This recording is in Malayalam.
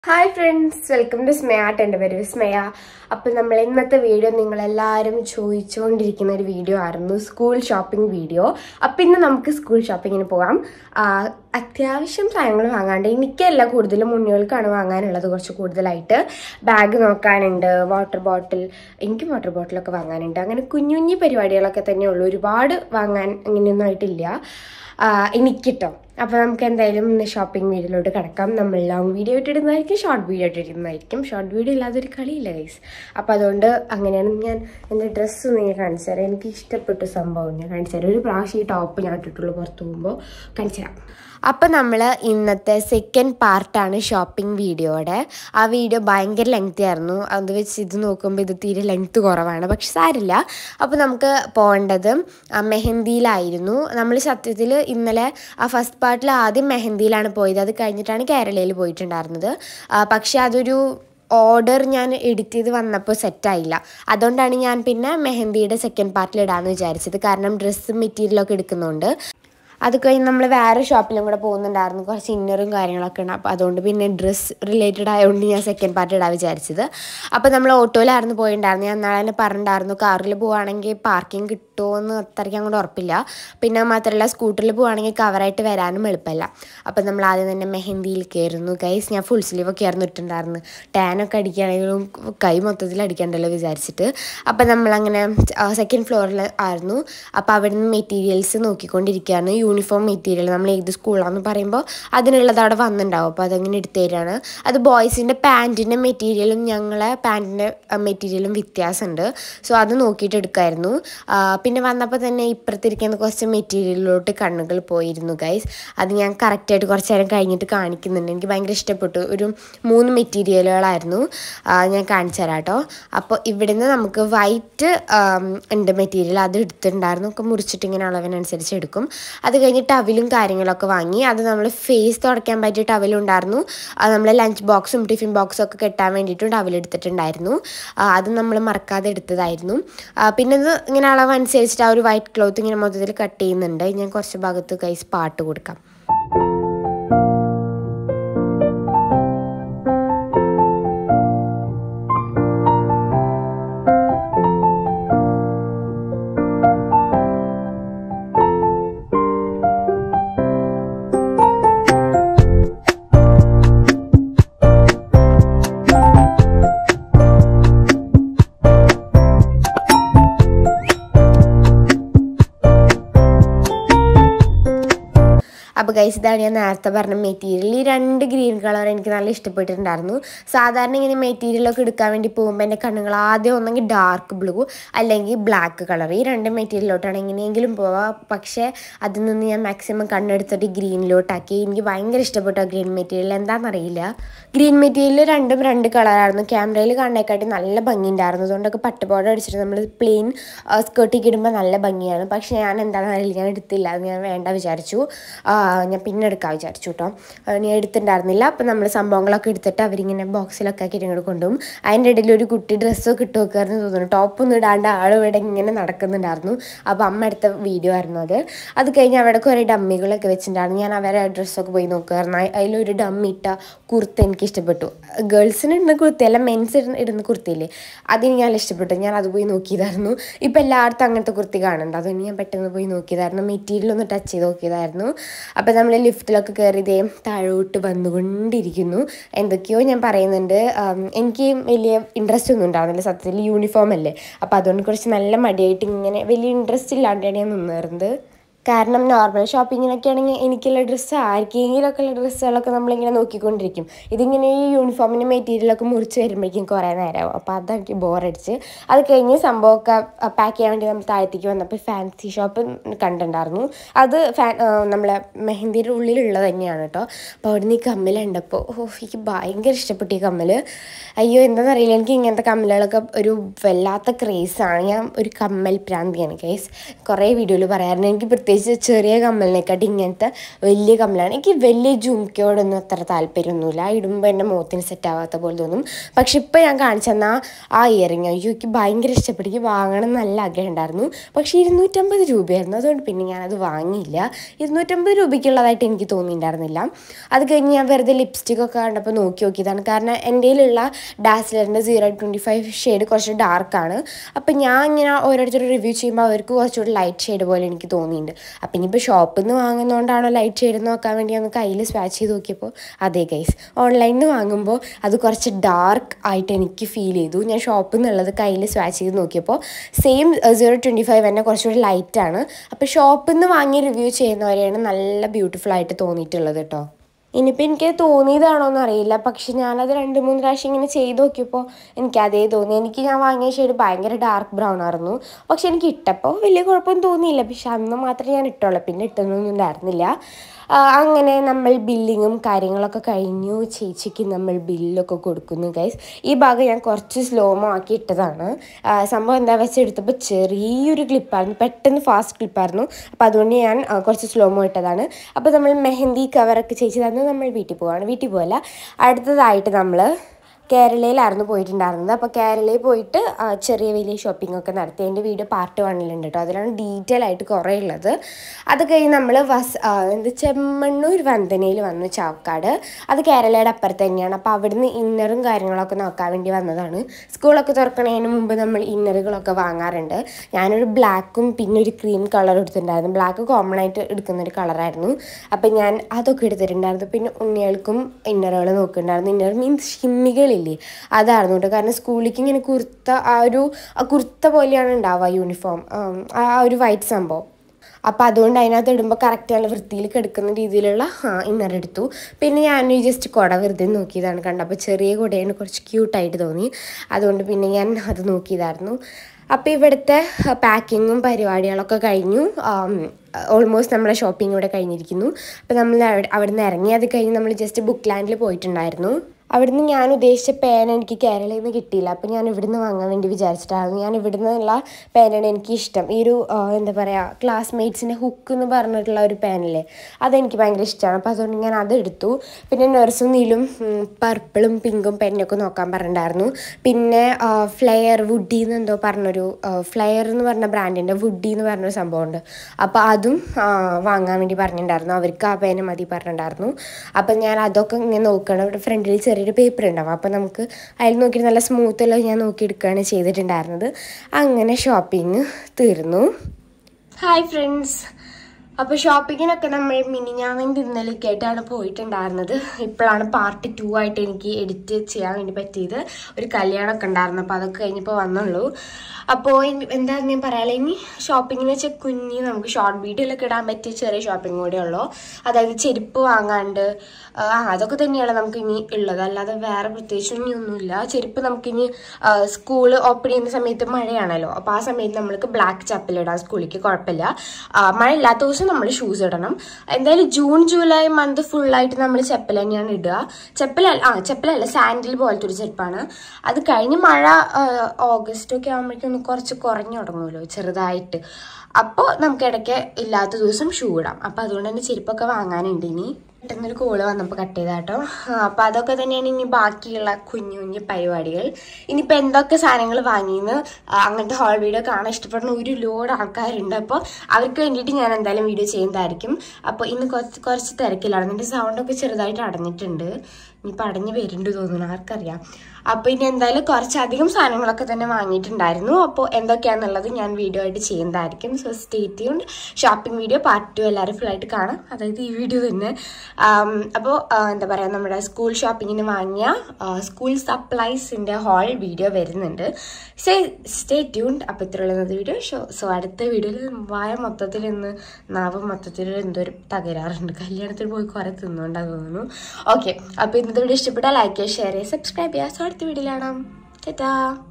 hi friends welcome to Smaya എൻ്റെ പേര് സ്മയ അപ്പം നമ്മൾ ഇന്നത്തെ വീഡിയോ നിങ്ങളെല്ലാവരും ചോദിച്ചുകൊണ്ടിരിക്കുന്ന ഒരു വീഡിയോ ആയിരുന്നു സ്കൂൾ ഷോപ്പിംഗ് വീഡിയോ അപ്പം ഇന്ന് നമുക്ക് സ്കൂൾ ഷോപ്പിങ്ങിന് പോകാം ആ, അത്യാവശ്യം സാധനങ്ങൾ വാങ്ങാണ്ട് എനിക്കല്ല കൂടുതലും ഉണ്ണികൾക്കാണ് വാങ്ങാനുള്ളത് കുറച്ച് കൂടുതലായിട്ട് ബാഗ് നോക്കാനുണ്ട് വാട്ടർ ബോട്ടിൽ എനിക്ക് വാട്ടർ ബോട്ടിലൊക്കെ വാങ്ങാനുണ്ട് അങ്ങനെ കുഞ്ഞു കുഞ്ഞു പരിപാടികളൊക്കെ തന്നെയുള്ളൂ ഒരുപാട് വാങ്ങാൻ അങ്ങനെയൊന്നും ആയിട്ടില്ല ആ, എനിക്കിട്ടോ അപ്പോൾ നമുക്ക് എന്തായാലും ഇന്ന് ഷോപ്പിംഗ് വീഡിയോയിലോട്ട് കിടക്കാം നമ്മൾ ലോങ് വീഡിയോ ഇട്ടിടുന്നതായിരിക്കും ഷോർട്ട് വീഡിയോ ഇട്ടിടുന്നതായിരിക്കും ഷോർട്ട് വീഡിയോ ഇല്ലാതെ ഒരു കളിയില്ല ഗൈസ് അപ്പോൾ അതുകൊണ്ട് അങ്ങനെയാണ് ഞാൻ എൻ്റെ ഡ്രസ്സ് ഞാൻ കാണിച്ചു തരാം എനിക്ക് ഇഷ്ടപ്പെട്ട സംഭവം ഞാൻ കാണിച്ചു തരാം ഒരു പ്രാവശ്യം ഈ ടോപ്പ് ഞാൻ ഇട്ടിട്ടുള്ളൂ പുറത്ത് പോകുമ്പോൾ കാണിച്ചു തരാം അപ്പം നമ്മൾ ഇന്നത്തെ സെക്കൻഡ് പാർട്ടാണ് ഷോപ്പിംഗ് വീഡിയോയുടെ ആ വീഡിയോ ഭയങ്കര ലെങ്തി ആയിരുന്നു അത് വെച്ച് ഇത് നോക്കുമ്പോൾ ഇത് തീരെ ലെങ്ത് കുറവാണ് പക്ഷെ സാരില്ല അപ്പോൾ നമുക്ക് പോകേണ്ടത് ആ, മെഹന്തിയിലായിരുന്നു നമ്മൾ സത്യത്തിൽ ഇന്നലെ ആ ഫസ്റ്റ് പാർട്ടിൽ ആദ്യം മെഹന്തിയിലാണ് പോയത് അത് കഴിഞ്ഞിട്ടാണ് കേരളയിൽ പോയിട്ടുണ്ടായിരുന്നത് ആ, പക്ഷെ അതൊരു ഓർഡർ ഞാൻ എഡിറ്റ് ചെയ്ത് വന്നപ്പോൾ സെറ്റായില്ല അതുകൊണ്ടാണ് ഞാൻ പിന്നെ മെഹന്തിയുടെ സെക്കൻഡ് പാർട്ടിൽ ഇടാമെന്ന് വിചാരിച്ചത് കാരണം ഡ്രസ്സും മെറ്റീരിയലൊക്കെ എടുക്കുന്നുണ്ട് അത് കഴിഞ്ഞ് നമ്മൾ വേറെ ഷോപ്പിലും കൂടെ പോകുന്നുണ്ടായിരുന്നു കുറച്ച് ഇന്നറും കാര്യങ്ങളൊക്കെ ഉണ്ട് അപ്പോൾ അതുകൊണ്ട് പിന്നെ ഡ്രസ്സ് റിലേറ്റഡ് ആയതുകൊണ്ട് ഞാൻ സെക്കൻഡ് പാർട്ട് ഇടാൻ വിചാരിച്ചത് അപ്പോൾ നമ്മൾ ഓട്ടോയിലായിരുന്നു പോയിട്ടുണ്ടായിരുന്നു ഞാൻ നാളെ തന്നെ പറഞ്ഞിട്ടുണ്ടായിരുന്നു കാറിൽ പോവുകയാണെങ്കിൽ പാർക്കിംഗ് കിട്ടുമോ എന്ന് അത്രയ്ക്ക് അങ്ങോട്ട് ഉറപ്പില്ല പിന്നെ മാത്രമല്ല സ്കൂട്ടറിൽ പോവുകയാണെങ്കിൽ കവറായിട്ട് വരാനും എളുപ്പമല്ല അപ്പോൾ നമ്മൾ ആദ്യം തന്നെ മെഹന്തിയിൽ കയറുന്നു ഗൈസ് ഞാൻ ഫുൾ സ്ലീവ് ഒക്കെ ആയിരുന്നു ഇട്ടിട്ടുണ്ടായിരുന്നു ടാനൊക്കെ അടിക്കുകയാണെങ്കിലും കൈ മൊത്തത്തിൽ അടിക്കണ്ടല്ലോ വിചാരിച്ചിട്ട് അപ്പോൾ നമ്മളങ്ങനെ സെക്കൻഡ് ഫ്ലോറിൽ ആയിരുന്നു അപ്പോൾ അവിടെ നിന്ന് മെറ്റീരിയൽസ് നോക്കിക്കൊണ്ടിരിക്കുകയാണ് യൂണിഫോം മെറ്റീരിയൽ നമ്മൾ ഏത് സ്കൂളാണെന്ന് പറയുമ്പോൾ അതിനുള്ളത് അവിടെ വന്നിട്ടുണ്ടാവും അപ്പോൾ അതങ്ങനെ എടുത്തു തരാണ് അത് ബോയ്സിൻ്റെ പാൻറ്റിൻ്റെ മെറ്റീരിയലും ഞങ്ങളെ പാൻറ്റിൻ്റെ മെറ്റീരിയലും വ്യത്യാസമുണ്ട് സോ അത് നോക്കിയിട്ട് എടുക്കായിരുന്നു ആ, പിന്നെ വന്നപ്പോൾ തന്നെ ഇപ്പുറത്തിരിക്കുന്ന കുറച്ച് മെറ്റീരിയലിലോട്ട് കണ്ണുകൾ പോയിരുന്നു ഗൈസ് അത് ഞാൻ കറക്റ്റായിട്ട് കുറച്ച് നേരം കഴിഞ്ഞിട്ട് കാണിക്കുന്നുണ്ട് എനിക്ക് ഭയങ്കര ഇഷ്ടപ്പെട്ടു ഒരു മൂന്ന് മെറ്റീരിയലുകളായിരുന്നു ആ, ഞാൻ കാണിച്ചു തരാം കേട്ടോ അപ്പോൾ ഇവിടുന്ന് നമുക്ക് വൈറ്റ് ഉണ്ട് മെറ്റീരിയൽ അത് എടുത്തിട്ടുണ്ടായിരുന്നു ഒക്കെ മുറിച്ചിട്ട് ഇങ്ങനെ അളവിനനുസരിച്ച് എടുക്കും അത് കഴിഞ്ഞ് ടവിലും കാര്യങ്ങളൊക്കെ വാങ്ങി അത് നമ്മൾ ഫേസ് തുടയ്ക്കാൻ പറ്റിയ ടവലും ഉണ്ടായിരുന്നു അത് നമ്മൾ ലഞ്ച് ബോക്സും ടിഫിൻ ബോക്സും ഒക്കെ കെട്ടാൻ വേണ്ടിയിട്ടും ടവൽ എടുത്തിട്ടുണ്ടായിരുന്നു ആ, അത് നമ്മൾ മറക്കാതെ എടുത്തതായിരുന്നു ആ, പിന്നെ ഇത് ഇങ്ങനെ അളവ് അനുസരിച്ചിട്ട് ആ ഒരു വൈറ്റ് ക്ലോത്ത് ഇങ്ങനെ മൊത്തത്തിൽ കട്ട് ചെയ്യുന്നുണ്ട് ഞാൻ കുറച്ച് ഭാഗത്ത് കൈസ് പാട്ട് കൊടുക്കാം അപ്പോൾ ഗൈസ് ഇതാണ് ഞാൻ നേരത്തെ പറഞ്ഞ മെറ്റീരിയൽ ഈ രണ്ട് ഗ്രീൻ കളർ എനിക്ക് നല്ല ഇഷ്ടപ്പെട്ടിട്ടുണ്ടായിരുന്നു സാധാരണ ഇങ്ങനെ മെറ്റീരിയലൊക്കെ എടുക്കാൻ വേണ്ടി പോകുമ്പോൾ എൻ്റെ കണ്ണുകൾ ആദ്യം ഒന്നെങ്കിൽ ഡാർക്ക് ബ്ലൂ അല്ലെങ്കിൽ ബ്ലാക്ക് കളർ ഈ രണ്ട് മെറ്റീരിയലിലോട്ടാണ് എങ്ങനെയെങ്കിലും പോവുക പക്ഷേ അതിൽ നിന്ന് ഞാൻ മാക്സിമം കണ്ണെടുത്തിട്ട് ഗ്രീനിലോട്ടാക്കി എനിക്ക് ഭയങ്കര ഇഷ്ടപ്പെട്ടു ആ ഗ്രീൻ മെറ്റീരിയൽ എന്താണെന്നറിയില്ല ഗ്രീൻ മെറ്റീരിയൽ രണ്ടും രണ്ട് കളറായിരുന്നു ക്യാമറയിൽ കാണേക്കാട്ടി നല്ല ഭംഗിയുണ്ടായിരുന്നു അതുകൊണ്ടൊക്കെ പട്ടുപാട് അടിച്ചിട്ട് നമ്മൾ പ്ലെയിൻ സ്കേർട്ടിക്ക് ഇടുമ്പോൾ നല്ല ഭംഗിയാണ് പക്ഷേ ഞാൻ എന്താണെന്ന് അറിയില്ല ഞാൻ എടുത്തില്ല അത് ഞാൻ വേണ്ട വിചാരിച്ചു ആ, ഞാൻ പിന്നെ എടുക്കാൻ വിചാരിച്ചു കേട്ടോ ആ, ഞാൻ എടുത്തിട്ടുണ്ടായിരുന്നില്ല അപ്പം നമ്മൾ സംഭവങ്ങളൊക്കെ എടുത്തിട്ട് അവരിങ്ങനെ ബോക്സിലൊക്കെ ആക്കിയിട്ട് ഇങ്ങോട്ട് കൊണ്ടുപോകും അതിൻ്റെ ഇടയിൽ ഒരു കുട്ടി ഡ്രസ്സൊക്കെ ഇട്ട് വെക്കായിരുന്നു തോന്നുന്നു ടോപ്പൊന്നും ഇടാണ്ട് ആൾ ഇവിടെ ഇങ്ങനെ നടക്കുന്നുണ്ടായിരുന്നു അപ്പോൾ അമ്മ എടുത്ത വീഡിയോ ആയിരുന്നു അത് അത് കഴിഞ്ഞ് അവിടെ കുറേ ഡമ്മികളൊക്കെ വെച്ചിട്ടുണ്ടായിരുന്നു ഞാൻ അവരെ ഡ്രസ്സൊക്കെ പോയി നോക്കുമായിരുന്നു അ- അതിലൊരു ഡമ്മി ഇട്ട കുർത്ത എനിക്ക് ഇഷ്ടപ്പെട്ടു ഗേൾസിന് ഇടുന്ന കുർത്തയല്ല മെൻസ് ഇടുന്ന കുർത്തയില്ലേ അതെനിക്ക് നല്ല ഇഷ്ടപ്പെട്ടു ഞാൻ അത് പോയി നോക്കിയതായിരുന്നു ഇപ്പം എല്ലായിടത്തും അങ്ങനത്തെ കുർത്തി കാണുന്നുണ്ട് അതുകൊണ്ട് ഞാൻ പെട്ടെന്ന് പോയി നോക്കിയതായിരുന്നു മെറ്റീരിയൽ ഒന്ന് ടച്ച് ചെയ്ത് നോക്കിയതായിരുന്നു അപ്പോൾ നമ്മൾ ലിഫ്റ്റിലൊക്കെ കയറി ഇതേ താഴോട്ട് വന്നുകൊണ്ടിരിക്കുന്നു എന്തൊക്കെയോ ഞാൻ പറയുന്നുണ്ട് ആം, എനിക്ക് വലിയ ഇൻട്രസ്റ്റ് ഒന്നും ഉണ്ടാവുന്നില്ല സത്യത്തിൽ യൂണിഫോം അല്ലേ അപ്പോൾ അതുകൊണ്ട് കുറച്ച് നല്ല മടിയായിട്ട് ഇങ്ങനെ വലിയ ഇൻട്രസ്റ്റ് ഇല്ലാണ്ടാണ് ഞാൻ നിന്നിരുന്നത് കാരണം നോർമൽ ഷോപ്പിങ്ങിനൊക്കെ ആണെങ്കിൽ എനിക്കുള്ള ഡ്രസ്സ് ആർക്കെങ്കിലുമൊക്കെ ഉള്ള ഡ്രസ്സുകളൊക്കെ നമ്മളിങ്ങനെ നോക്കിക്കൊണ്ടിരിക്കും ഇതിങ്ങനെ ഈ യൂണിഫോമിൻ്റെ മെറ്റീരിയലൊക്കെ മുറിച്ച് വരുമ്പോഴേക്കും കുറേ നേരമാവും അപ്പോൾ അതെനിക്ക് ബോറടിച്ച് അത് കഴിഞ്ഞ് സംഭവമൊക്കെ പാക്ക് ചെയ്യാൻ വേണ്ടി നമ്മൾ താഴത്തേക്ക് വന്നപ്പോൾ ഫാൻസി ഷോപ്പ് കണ്ടിട്ടുണ്ടായിരുന്നു അത് ഫാ നമ്മളെ മെഹന്തിയുടെ ഉള്ളിലുള്ളത് തന്നെയാണ് കേട്ടോ അപ്പോൾ അവിടെ നിന്ന് ഈ കമ്മൽ കണ്ടപ്പോൾ ഓ എനിക്ക് ഭയങ്കര ഇഷ്ടപ്പെട്ടു ഈ കമ്മൽ അയ്യോ എന്താണെന്നറിയില്ല എനിക്ക് ഇങ്ങനത്തെ കമ്മലുകളൊക്കെ ഒരു വല്ലാത്ത ക്രേസാണ് ഞാൻ ഒരു കമ്മൽ പ്രാന്തിയാണ് കേസ് കുറേ വീഡിയോയിൽ പറയാറുണ്ട് എനിക്ക് പ്രത്യേകിച്ച് പ്രത്യേകിച്ച് ചെറിയ കമ്മലിനെക്കാട്ടി ഇങ്ങനത്തെ വലിയ കമ്മലാണ് എനിക്ക് വലിയ ജുംക്കയോടൊന്നും അത്ര താല്പര്യമൊന്നുമില്ല ഇടുമ്പോൾ എൻ്റെ മുഖത്തിന് സെറ്റ് ആവാത്ത പോലെ തോന്നും പക്ഷെ ഇപ്പോൾ ഞാൻ കാണിച്ചെന്ന ആ ഇയറിങ് അയ്യോ എനിക്ക് ഭയങ്കര ഇഷ്ടപ്പെട്ടു എനിക്ക് വാങ്ങണം എന്ന് നല്ല ആഗ്രഹം ഉണ്ടായിരുന്നു പക്ഷേ ഇരുന്നൂറ്റമ്പത് രൂപയായിരുന്നു അതുകൊണ്ട് പിന്നെ ഞാനത് വാങ്ങിയില്ല ഇരുന്നൂറ്റമ്പത് രൂപയ്ക്കുള്ളതായിട്ട് എനിക്ക് തോന്നിയിട്ടുണ്ടായിരുന്നില്ല അത് കഴിഞ്ഞ് ഞാൻ വെറുതെ ലിപ്സ്റ്റിക് ഒക്കെ കണ്ടപ്പോൾ നോക്കി നോക്കിയതാണ് കാരണം എൻ്റെ കയ്യിലുള്ള ഡാസ്ലറിൻ്റെ സീറോ ട്വൻറ്റി ഫൈവ് ഷെയ്ഡ് കുറച്ച് ഡാർക്കാണ് അപ്പം ഞാൻ ഇങ്ങനെ ഓരോരുത്തർ റിവ്യൂ ചെയ്യുമ്പോൾ അവർക്ക് കുറച്ചുകൂടി ലൈറ്റ് ഷെയ്ഡ് പോലെ എനിക്ക് തോന്നിയിട്ടുണ്ട് അപ്പം ഇനിയിപ്പോൾ ഷോപ്പിൽ നിന്ന് വാങ്ങുന്നതുകൊണ്ടാണോ ലൈറ്റ് ഷെയ്ഡ് നോക്കാൻ വേണ്ടി ഒന്ന് കയ്യിൽ സ്വാച്ച് ചെയ്ത് നോക്കിയപ്പോൾ അതേ ഗൈസ് ഓൺലൈനിൽ നിന്ന് വാങ്ങുമ്പോൾ അത് കുറച്ച് ഡാർക്ക് ആയിട്ട് എനിക്ക് ഫീൽ ചെയ്തു ഞാൻ ഷോപ്പിൽ നിന്നുള്ളത് കയ്യിൽ സ്വാച്ച് ചെയ്ത് നോക്കിയപ്പോൾ സെയിം സീറോ ട്വൻറ്റി ഫൈവ് തന്നെ കുറച്ചുകൂടി ലൈറ്റാണ് അപ്പോൾ ഷോപ്പിൽ നിന്ന് വാങ്ങി റിവ്യൂ ചെയ്യുന്നവരെയാണ് നല്ല ബ്യൂട്ടിഫുൾ ആയിട്ട് തോന്നിയിട്ടുള്ളത് കേട്ടോ ഇനിയിപ്പോൾ എനിക്ക് തോന്നിയതാണോ എന്ന് അറിയില്ല പക്ഷെ ഞാനത് രണ്ട് മൂന്ന് പ്രാവശ്യം ഇങ്ങനെ ചെയ്ത് നോക്കിയപ്പോൾ എനിക്ക് അതേ തോന്നി എനിക്ക് ഞാൻ വാങ്ങിയ ഷെയ്ഡ് ഭയങ്കര ഡാർക്ക് ബ്രൗൺ ആയിരുന്നു പക്ഷെ എനിക്ക് ഇട്ടപ്പോൾ വലിയ കുഴപ്പമൊന്നും തോന്നിയില്ല പക്ഷെ അന്ന് മാത്രമേ ഞാൻ ഇട്ടുള്ളൂ പിന്നെ ഇട്ടൊന്നും ഉണ്ടായിരുന്നില്ല ആ, അങ്ങനെ നമ്മൾ ബില്ലിങ്ങും കാര്യങ്ങളൊക്കെ കഴിഞ്ഞു ചേച്ചിക്ക് നമ്മൾ ബില്ലൊക്കെ കൊടുക്കുന്നു ഗൈസ് ഈ ഭാഗം ഞാൻ കുറച്ച് സ്ലോമോ ആക്കി ഇട്ടതാണ് ആ, സംഭവം എന്താ വെച്ചാൽ എടുത്തപ്പോൾ ചെറിയൊരു ക്ലിപ്പായിരുന്നു പെട്ടെന്ന് ഫാസ്റ്റ് ക്ലിപ്പായിരുന്നു അപ്പോൾ അതുകൊണ്ട് ഞാൻ ആ, കുറച്ച് സ്ലോമോ ഇട്ടതാണ് അപ്പോൾ നമ്മൾ മെഹന്തി കവറൊക്കെ ചേച്ചി തന്നു നമ്മൾ വീട്ടിൽ പോവാണ് വീട്ടിൽ പോകല്ല അടുത്തതായിട്ട് നമ്മൾ കേരളയിലായിരുന്നു പോയിട്ടുണ്ടായിരുന്നത് അപ്പോൾ കേരളയിൽ പോയിട്ട് ആ, ചെറിയ വലിയ ഷോപ്പിംഗ് ഒക്കെ നടത്തി എൻ്റെ വീഡിയോ പാർട്ട് വണ്ണിലുണ്ട് കേട്ടോ അതിലാണ് ഡീറ്റെയിൽ ആയിട്ട് കുറേ ഉള്ളത് അത് കഴിഞ്ഞ് നമ്മൾ വസ് ആ, എന്ത് ചെമ്മണ്ണൂർ വന്ദനയിൽ വന്നു ചാവക്കാട് അത് കേരളയുടെ അപ്പുറത്ത് തന്നെയാണ് അപ്പോൾ അവിടുന്ന് ഇന്നറും കാര്യങ്ങളൊക്കെ നോക്കാൻ വേണ്ടി വന്നതാണ് സ്കൂളൊക്കെ തുറക്കണതിന് മുമ്പ് നമ്മൾ ഇന്നറുകളൊക്കെ വാങ്ങാറുണ്ട് ഞാനൊരു ബ്ലാക്കും പിന്നെ ഒരു ക്രീം കളർ എടുത്തിട്ടുണ്ടായിരുന്നു ബ്ലാക്ക് കോമൺ ആയിട്ട് എടുക്കുന്ന ഒരു കളറായിരുന്നു അപ്പം ഞാൻ അതൊക്കെ എടുത്തിട്ടുണ്ടായിരുന്നു പിന്നെ ഉണ്ണികൾക്കും ഇന്നറുകൾ നോക്കുന്നുണ്ടായിരുന്നു ഇന്നർ മീൻസ് ഷിമ്മികളില്ലേ അതായിരുന്നു കേട്ടോ കാരണം സ്കൂളിലേക്ക് ഇങ്ങനെ കുർത്ത ആ ഒരു ആ കുർത്ത പോലെയാണ് ഉണ്ടാവുക യൂണിഫോം ആ ഒരു വൈറ്റ് സംഭവം അപ്പോൾ അതുകൊണ്ട് അതിനകത്ത് ഇടുമ്പോൾ കറക്റ്റ് നല്ല വൃത്തിയിൽ കിടക്കുന്ന രീതിയിലുള്ള ഇന്നർ എടുത്തു പിന്നെ ഞാൻ ജസ്റ്റ് കുട വെറുതെ നോക്കിയതാണ് കണ്ടപ്പോൾ ചെറിയ കുടയാണ് കുറച്ച് ക്യൂട്ടായിട്ട് തോന്നി അതുകൊണ്ട് പിന്നെ ഞാൻ അത് നോക്കിയതായിരുന്നു അപ്പോൾ ഇവിടുത്തെ പാക്കിങ്ങും പരിപാടികളൊക്കെ കഴിഞ്ഞു ഓൾമോസ്റ്റ് നമ്മളെ ഷോപ്പിംഗ് ഇവിടെ കഴിഞ്ഞിരിക്കുന്നു അപ്പോൾ നമ്മൾ അവിടെ അവിടെ നിന്ന് ഇറങ്ങി അത് കഴിഞ്ഞ് നമ്മൾ ജസ്റ്റ് ബുക്ക് ലാൻഡിൽ പോയിട്ടുണ്ടായിരുന്നു അവിടുന്ന് ഞാൻ ഉദ്ദേശിച്ച പേന എനിക്ക് കേരളയിൽ നിന്ന് കിട്ടിയില്ല അപ്പോൾ ഞാൻ ഇവിടുന്ന് വാങ്ങാൻ വേണ്ടി വിചാരിച്ചിട്ടായിരുന്നു ഞാൻ ഇവിടുന്നുള്ള പേനയാണ് എനിക്ക് ഇഷ്ടം ഈ ഒരു ആ, എന്താ പറയുക ക്ലാസ്മേറ്റ്സിൻ്റെ ഹുക്ക് എന്ന് പറഞ്ഞിട്ടുള്ള ഒരു പേനല്ലേ അതെനിക്ക് ഭയങ്കര ഇഷ്ടമാണ് അപ്പോൾ അതുകൊണ്ട് ഞാൻ അതെടുത്തു പിന്നെ നഴ്സും നീലും പർപ്പിളും പിങ്കും പെന്നൊക്കെ നോക്കാൻ പറഞ്ഞിട്ടുണ്ടായിരുന്നു പിന്നെ ഫ്ലെയർ വുഡി എന്ന് എന്തോ പറഞ്ഞൊരു ഫ്ലെയർ എന്ന് പറഞ്ഞ ബ്രാൻഡിൻ്റെ വുഡി എന്ന് പറഞ്ഞൊരു സംഭവമുണ്ട് അപ്പോൾ അതും ആ, വാങ്ങാൻ വേണ്ടി പറഞ്ഞിട്ടുണ്ടായിരുന്നു അവർക്ക് ആ പേന മതി പറഞ്ഞിട്ടുണ്ടായിരുന്നു അപ്പം ഞാൻ അതൊക്കെ ഇങ്ങനെ നോക്കണം ഇവിടെ ഫ്രണ്ടിൽ ചെറിയൊരു പേപ്പർ ഉണ്ടാവും അപ്പോൾ നമുക്ക് അതിൽ നോക്കിയിട്ട് നല്ല സ്മൂത്തുള്ള ഞാൻ നോക്കിയെടുക്കുകയാണ് ചെയ്തിട്ടുണ്ടായിരുന്നത് അങ്ങനെ ഷോപ്പിംഗ് തീർന്നു ഹായ് ഫ്രണ്ട്സ് അപ്പോൾ ഷോപ്പിങ്ങിനൊക്കെ നമ്മൾ മിനിഞ്ഞാവിൻ്റെ ഇന്നലെയൊക്കെ ആയിട്ടാണ് പോയിട്ടുണ്ടായിരുന്നത് ഇപ്പോഴാണ് പാർട്ട് ടു ആയിട്ട് എനിക്ക് എഡിറ്റ് ചെയ്യാൻ വേണ്ടി പറ്റിയത് ഒരു കല്യാണമൊക്കെ ഉണ്ടായിരുന്നു അപ്പോൾ അതൊക്കെ കഴിഞ്ഞപ്പോൾ വന്നുള്ളൂ അപ്പോൾ എന്താ ഞാൻ പറയാനുള്ള ഇനി ഷോപ്പിങ്ങിന് വെച്ചാൽ കുഞ്ഞി നമുക്ക് ഷോർട്ട് വീഡിയോയിലൊക്കെ ഇടാൻ പറ്റിയ ചെറിയ ഷോപ്പിംഗ് കൂടെ ഉള്ളൂ അതായത് ചെരുപ്പ് വാങ്ങാണ്ട് ആ അതൊക്കെ തന്നെയാണ് നമുക്ക് ഇനി ഉള്ളത് അല്ലാതെ വേറെ പ്രത്യേകിച്ച് ഇനി ഒന്നുമില്ല ചെരുപ്പ് നമുക്കിനി സ്കൂൾ ഓപ്പൺ ചെയ്യുന്ന സമയത്ത് മഴയാണല്ലോ അപ്പോൾ ആ സമയത്ത് നമ്മൾക്ക് ബ്ലാക്ക് ചപ്പൽ ഇടാം സ്കൂളിലേക്ക് കുഴപ്പമില്ല ആ, മഴ ഇല്ലാത്ത ദിവസം നമ്മൾ ഷൂസ് ഇടണം എന്തായാലും ജൂൺ ജൂലൈ മന്ത് ഫുള്ളായിട്ട് നമ്മൾ ചെപ്പൽ തന്നെയാണ് ഇടുക ചെപ്പലല്ല ആ ചെപ്പലല്ല സാൻഡിൽ പോലത്തെ ഒരു ചെരുപ്പാണ് അത് കഴിഞ്ഞ് മഴ ആ, ഓഗസ്റ്റ് ഒക്കെ ആകുമ്പോഴേക്കും ഒന്ന് കുറച്ച് കുറഞ്ഞു തുടങ്ങുമല്ലോ ചെറുതായിട്ട് അപ്പോൾ നമുക്ക് ഇടയ്ക്ക് ഇല്ലാത്ത ദിവസം ഷൂ ഇടാം അപ്പോൾ അതുകൊണ്ട് തന്നെ ചെരുപ്പൊക്കെ വാങ്ങാനുണ്ട് ഇനി പെട്ടെന്നൊരു കോള് വന്നപ്പോൾ കട്ട് ചെയ്താട്ടോ അപ്പോൾ അതൊക്കെ തന്നെയാണ് ഇനി ബാക്കിയുള്ള കുഞ്ഞു കുഞ്ഞു പരിപാടികൾ ഇനിയിപ്പോൾ എന്തൊക്കെ സാധനങ്ങൾ വാങ്ങിയെന്ന് ആ, അങ്ങനത്തെ ഹോൾ വീഡിയോ കാണാൻ ഇഷ്ടപ്പെടുന്ന ഒരു ലോഡ് ആൾക്കാരുണ്ട് അപ്പോൾ അവർക്ക് വേണ്ടിയിട്ട് ഞാൻ എന്തായാലും വീഡിയോ ചെയ്യുന്നതായിരിക്കും അപ്പോൾ ഇന്ന് കുറച്ച് കുറച്ച് തിരക്കിലാണ് എൻ്റെ സൗണ്ടൊക്കെ ചെറുതായിട്ട് അടഞ്ഞിട്ടുണ്ട് ഇനിയിപ്പോൾ അടഞ്ഞ് വരുന്നുണ്ട് തോന്നുന്നു ആർക്കറിയാം അപ്പോൾ ഇനി എന്തായാലും കുറച്ചധികം സാധനങ്ങളൊക്കെ തന്നെ വാങ്ങിയിട്ടുണ്ടായിരുന്നു അപ്പോൾ എന്തൊക്കെയാണെന്നുള്ളത് ഞാൻ വീഡിയോ ആയിട്ട് ചെയ്യുന്നതായിരിക്കും so stay tuned shopping video part two എല്ലാവരും ഫുൾ ആയിട്ട് കാണാം അതായത് ഈ വീഡിയോ തന്നെ അപ്പോൾ എന്താ പറയുക നമ്മുടെ സ്കൂൾ ഷോപ്പിങ്ങിന് വാങ്ങിയ സ്കൂൾ സപ്ലൈസിൻ്റെ ഹോൾ വീഡിയോ വരുന്നുണ്ട് സേ സ്റ്റേ ട്യൂൺഡ് അപ്പോൾ ഇത്രയുള്ള ഇന്നത്തെ വീഡിയോ ഷോ സോ അടുത്ത വീഡിയോയിൽ വായ മൊത്തത്തിൽ ഇന്ന് നാവ് മൊത്തത്തിൽ എന്തോ ഒരു തകരാറുണ്ട് കല്യാണത്തിൽ പോയി കുറേ തിന്നുകൊണ്ടാ തോന്നുന്നു ഓക്കെ അപ്പോൾ ഇന്നത്തെ വീഡിയോ ഇഷ്ടപ്പെട്ടാൽ ലൈക്ക് ചെയ്യുക ഷെയർ ചെയ്യുക സബ്സ്ക്രൈബ് ചെയ്യുക സോ അടുത്ത വീഡിയോയിലാണ് ചേട്ടാ